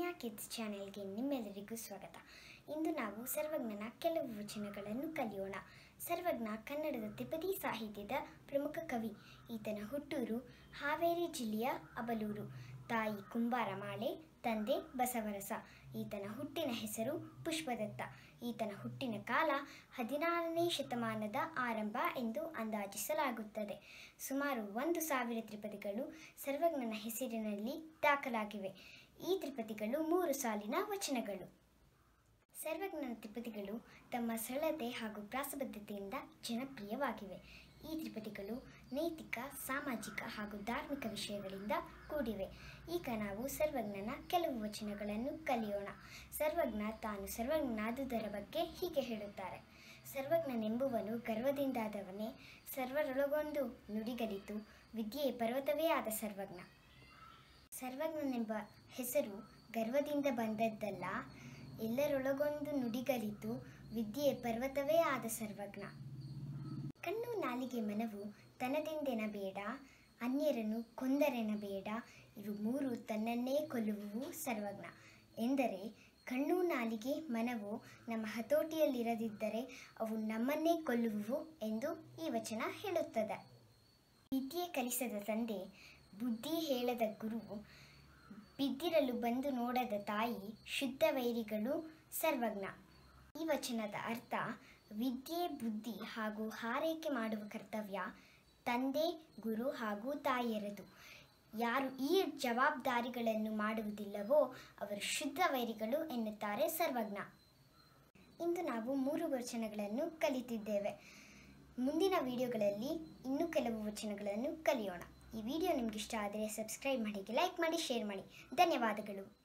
ಅನನ್ಯ ಕಿಡ್ಸ್ ಚಾನೆಲ್ಗೆ ನಿಮ್ಮೆಲ್ಲರಿಗೂ ಸ್ವಾಗತ ಇಂದು ನಾವು ಸರ್ವಜ್ಞನ ಕೆಲವು ವಚನಗಳನ್ನು ಕಲಿಯೋಣ ಸರ್ವಜ್ಞ ಕನ್ನಡದ ತ್ರಿಪದಿ ಸಾಹಿತ್ಯದ ಪ್ರಮುಖ ಕವಿ ಈತನ ಹುಟ್ಟೂರು ಹಾವೇರಿ ಜಿಲ್ಲೆಯ ಅಬಲೂರು ತಾಯಿ ಕುಂಬಾರಮಾಳೆ ತಂದೆ ಬಸವರಸ ಈತನ ಹುಟ್ಟಿನ ಹೆಸರು ಪುಷ್ಪದತ್ತ ಈತನ ಹುಟ್ಟಿನ ಕಾಲ ಹದಿನಾರನೇ ಶತಮಾನದ ಆರಂಭ ಎಂದು ಅಂದಾಜಿಸಲಾಗುತ್ತದೆ ಸುಮಾರು ಒಂದು ಸಾವಿರ ತ್ರಿಪದಿಗಳು ಸರ್ವಜ್ಞನ ಹೆಸರಿನಲ್ಲಿ ದಾಖಲಾಗಿವೆ ಈ ತ್ರಿಪದಿಗಳು ಮೂರು ಸಾಲಿನ ವಚನಗಳು ಸರ್ವಜ್ಞನ ತ್ರಿಪದಿಗಳು ತಮ್ಮ ಸರಳತೆ ಹಾಗೂ ಪ್ರಾಸಬದ್ಧತೆಯಿಂದ ಜನಪ್ರಿಯವಾಗಿವೆ ಈ ತ್ರಿಪದಿಗಳು ನೈತಿಕ ಸಾಮಾಜಿಕ ಹಾಗೂ ಧಾರ್ಮಿಕ ವಿಷಯಗಳಿಂದ ಕೂಡಿವೆ ಈಗ ನಾವು ಸರ್ವಜ್ಞನ ಕೆಲವು ವಚನಗಳನ್ನು ಕಲಿಯೋಣ ಸರ್ವಜ್ಞ ತಾನು ಸರ್ವಜ್ಞನಾದುದರ ಬಗ್ಗೆ ಹೀಗೆ ಹೇಳುತ್ತಾರೆ ಸರ್ವಜ್ಞನೆಂಬುವನು ಗರ್ವದಿಂದಾದವನೇ ಸರ್ವರೊಳಗೊಂದು ನುಡಿಗಲಿತು ವಿದ್ಯೆ ಪರ್ವತವೇ ಆದ ಸರ್ವಜ್ಞ ಸರ್ವಜ್ಞನೆಂಬ ಹೆಸರು ಗರ್ವದಿಂದ ಬಂದದ್ದಲ್ಲ ಎಲ್ಲರೊಳಗೊಂದು ನುಡಿಗಲಿತು ವಿದ್ಯೆ ಪರ್ವತವೇ ಆದ ಸರ್ವಜ್ಞ ಕಣ್ಣು ನಾಲಿಗೆ ಮನವು ತನದೆಂದೆನಬೇಡ ಅನ್ಯರನ್ನು ಕೊಂದರೆನಬೇಡ ಇವು ಮೂರು ತನ್ನನ್ನೇ ಕೊಲ್ಲುವುವು ಸರ್ವಜ್ಞ ಎಂದರೆ ಕಣ್ಣು ನಾಲಿಗೆ ಮನವು ನಮ್ಮ ಹತೋಟಿಯಲ್ಲಿರದಿದ್ದರೆ ಅವು ನಮ್ಮನ್ನೇ ಕೊಲ್ಲುವುವು ಎಂದು ಈ ವಚನ ಹೇಳುತ್ತದೆ ವಿದ್ಯೆ ಕಲಿಸದ ತಂದೆ ಬುದ್ಧಿ ಹೇಳದ ಗುರು ಬಿದ್ದಿರಲು ಬಂದು ನೋಡದ ತಾಯಿ ಶುದ್ಧ ವೈರಿಗಳು ಸರ್ವಜ್ಞ ಈ ವಚನದ ಅರ್ಥ ವಿದ್ಯೆ ಬುದ್ಧಿ ಹಾಗೂ ಹಾರೈಕೆ ಮಾಡುವ ಕರ್ತವ್ಯ ತಂದೆ ಗುರು ಹಾಗೂ ತಾಯಿಯರದು ಯಾರು ಈ ಜವಾಬ್ದಾರಿಗಳನ್ನು ಮಾಡುವುದಿಲ್ಲವೋ ಅವರು ಶುದ್ಧ ವೈರಿಗಳು ಎನ್ನುತ್ತಾರೆ ಸರ್ವಜ್ಞ ಇಂದು ನಾವು ಮೂರು ವಚನಗಳನ್ನು ಕಲಿತಿದ್ದೇವೆ ಮುಂದಿನ ವಿಡಿಯೋಗಳಲ್ಲಿ ಇನ್ನೂ ಕೆಲವು ವಚನಗಳನ್ನು ಕಲಿಯೋಣ ಈ ವಿಡಿಯೋ ನಿಮ್ಗೆ ಇಷ್ಟ ಆದರೆ ಸಬ್ಸ್ಕ್ರೈಬ್ ಮಾಡಿ ಲೈಕ್ ಮಾಡಿ ಶೇರ್ ಮಾಡಿ ಧನ್ಯವಾದಗಳು